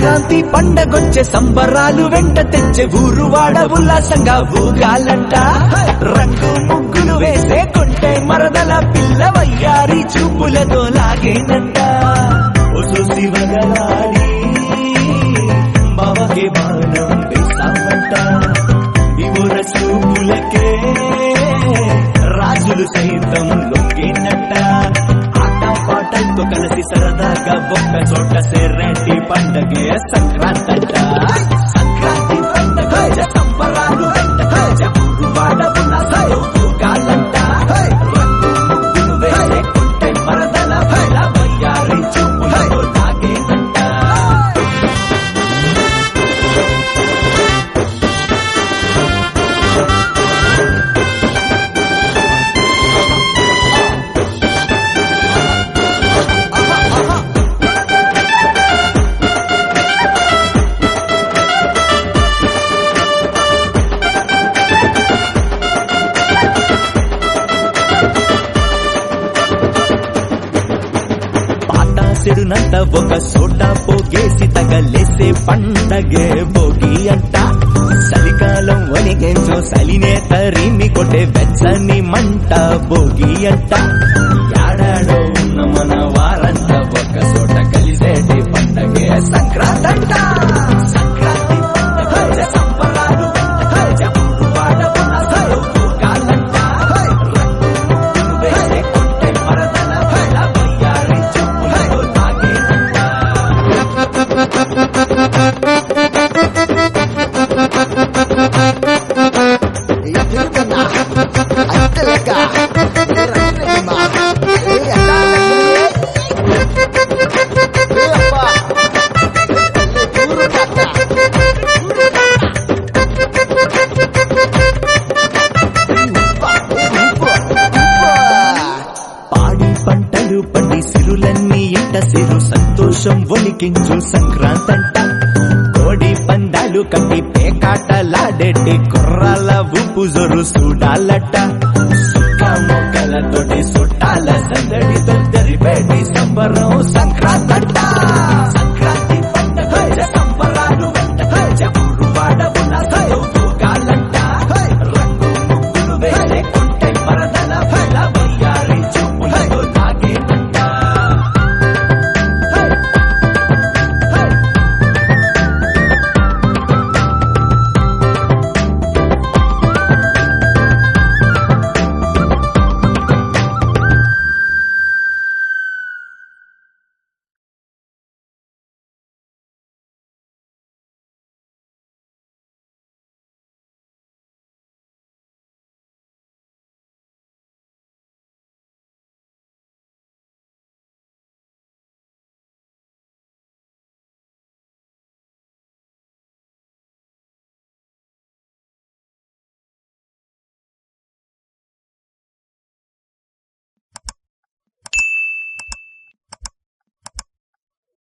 సంక్రాంతి పండగొచ్చే సంబరాలు వెంట తెచ్చే ఊరు వాడ ఉల్లాసంగా ఊగాలంట రంగు ముగ్గులు వేసే కొంటే మరదల పిల్ల వయ్యారి చూపులతో లాగేనంట ఒసు శివగలాడి బావకే బాణం వేసామంట వివర చూపులకే రాజులు సైతం లొంగినట్ట ఆట పాటలతో కలిసి సరదాగా ఒక్క చోట సెర్రెంటి పండగే సంక్రాంతి అంట సంక్రాంతి పండగ సంబరాలు వెంట ఊరు వాడ ఉల్లాసాలు ఊగాలంట. రంగు ముగ్గులు వేసే కొంటె మరదల పిల్ల వయ్యారి చూపులతో తాగేనంట పాటాసిడునంట ఒక సోట పోగేసి తగలేసే పండగే భోగి అంట చలికాలం వణిగేంచో సలినే తరిమి కొట్టే వెచ్చని మంట భోగి అంట యాడాడో ఉన్న మన వారంట ఒక చోట కలిసేటి పండగే సంక్రాంతి అంట సంక్రాంతి పండగ సంబరాలు వెంట ఊరు వాడ ఉల్లాసాలు ఊగాలంట. రంగు వేసే కొంటె మరదల పిల్ల వయ్యారి చూపులతో తాగేనంట. Iyakan Ate lega Terima Iya Apa Buru kata Rupa Rupa Rupa పాడి పంటలు పండి సిరులన్నీ ఇంట సిరు సంతోషం ఒలికించు సంక్రాంతంట కోడి పందాలు కట్టి పేకాటలాడేటి కుర్రాల ఊపు జొరు చూడాలట సుక్క మొక్కలతోటి సుట్టాల సందడితో జరిపేటి సంబరం సంక్రాంత